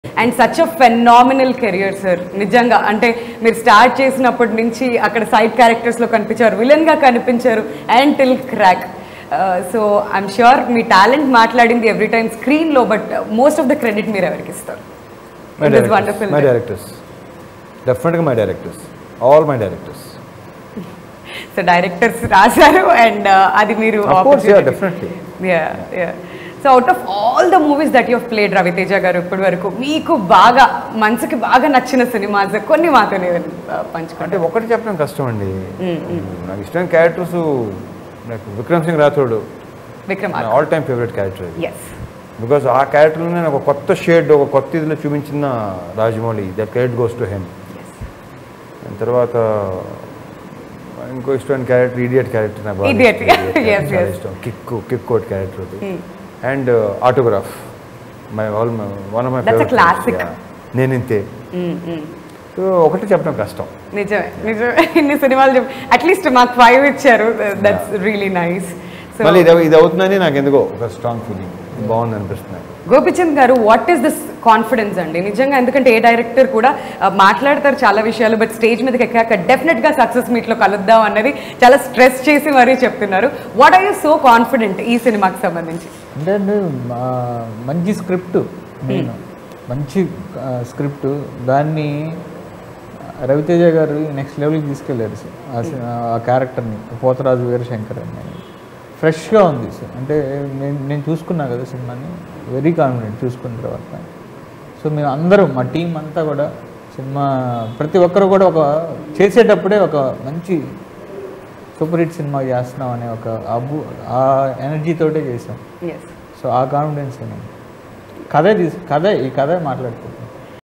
And such a phenomenal career sir నిజంగా అంటే మీరు స్టార్ట్ చేసినప్పటి నుంచి అక్కడ సైడ్ క్యారెక్టర్స్లో కనిపించారు విలన్గా కనిపించారు and till Krack so I'm sure మీ టాలెంట్ మాట్లాడింది ఎవ్రీ టైమ్ స్క్రీన్లో but most of the credit మీరు ఎవరికి ఇస్తారు my It is directors wonderful. My directors డెఫినెట్గా my directors all my directors so directors రాశారు అండ్ అది మీరు Of course, yeah, definitely. So out of all the movies that you've played Raviteja గారు ఇప్పటి వరకు మీకు బాగా మనసుకి బాగా నచ్చిన సినిమాస్ కొన్ని మాతో పంచుకోండి అంటే ఒకటి చెప్పడం కష్టం అండి నాకు ఇష్టమైన క్యారెక్టర్స్ నాకు Vikram Singh Rathod Vikram all time favourite character yes because ఆ క్యారెక్టర్లోనే నాకు ఒక కొత్త షేడ్ ఒక కొత్త ఇదిలో చూపించిన Rajamouli that credit goes to him తర్వాత ఇంకో ఇష్టమైన క్యారెక్టర్ ఇడియట్ క్యారెక్టర్ నాకు బాగా Idiot. ఇష్టం. Idiot Yes, చాలా yes. ఇష్టం కిక్ కిక్ కోట్ character and Autograph my all one of my That's a classic. నేను ఇంతే సో ఒకటి చెప్పడం కష్టం నిజమే నిజమే ఇన్ని సినిమాలు చెప్ అట్లీస్ట్ మాకు ఫైవ్ ఇచ్చారు దట్స్ రియలీ నైస్ సో మళ్ళీ ఇది ఇది అవుతుందని నాకు ఎందుకో ఒక స్ట్రాంగ్ ఫీలింగ్ బాగుంది అనిపిస్తుంది నాకు. గోపిచంద్ గారు వాట్ ఈస్ దిస్ కాన్ఫిడెన్స్ అండి నిజంగా ఎందుకంటే ఏ డైరెక్టర్ కూడా ఆ, మాట్లాడతారు చాలా విషయాలు బట్ స్టేజ్ మీదకి ఎక్కాక డెఫినెట్గా సక్సెస్ మీట్లో కలుద్దాం అన్నది చాలా స్ట్రెస్ చేసి మరీ చెప్తున్నారు what are you so confident ఈ సినిమాకి సంబంధించి అంటే అండి, మా- మంచి స్క్రిప్ట్ నేను మంచి స్క్రిప్ట్ దాన్ని రవితేజ గారు నెక్స్ట్ లెవెల్కి తీసుకెళ్ళారు సార్ ఆ సి- ఆ క్యారెక్టర్ని పోతరాజు వీరశంకర్ అని ఫ్రెష్గా ఉంది సార్ అంటే నేను నేను చూసుకున్నా కదా సినిమాని వెరీ కాన్ఫిడెంట్ చూసుకున్న తర్వాత సో మేము అందరం మా టీం అంతా కూడా సినిమా ప్రతి ఒక్కరు కూడా ఒక చేసేటప్పుడే ఒక మంచి సూపర్ హిట్ సినిమా చేస్తున్నాం అనే ఒక అబ్బు ఆ ఎనర్జీతోటే చేసాం ఎస్ సో ఆ కాన్ఫిడెన్స్ నేను కథే తీసు కథే ఈ కథే మాట్లాడుతున్నాను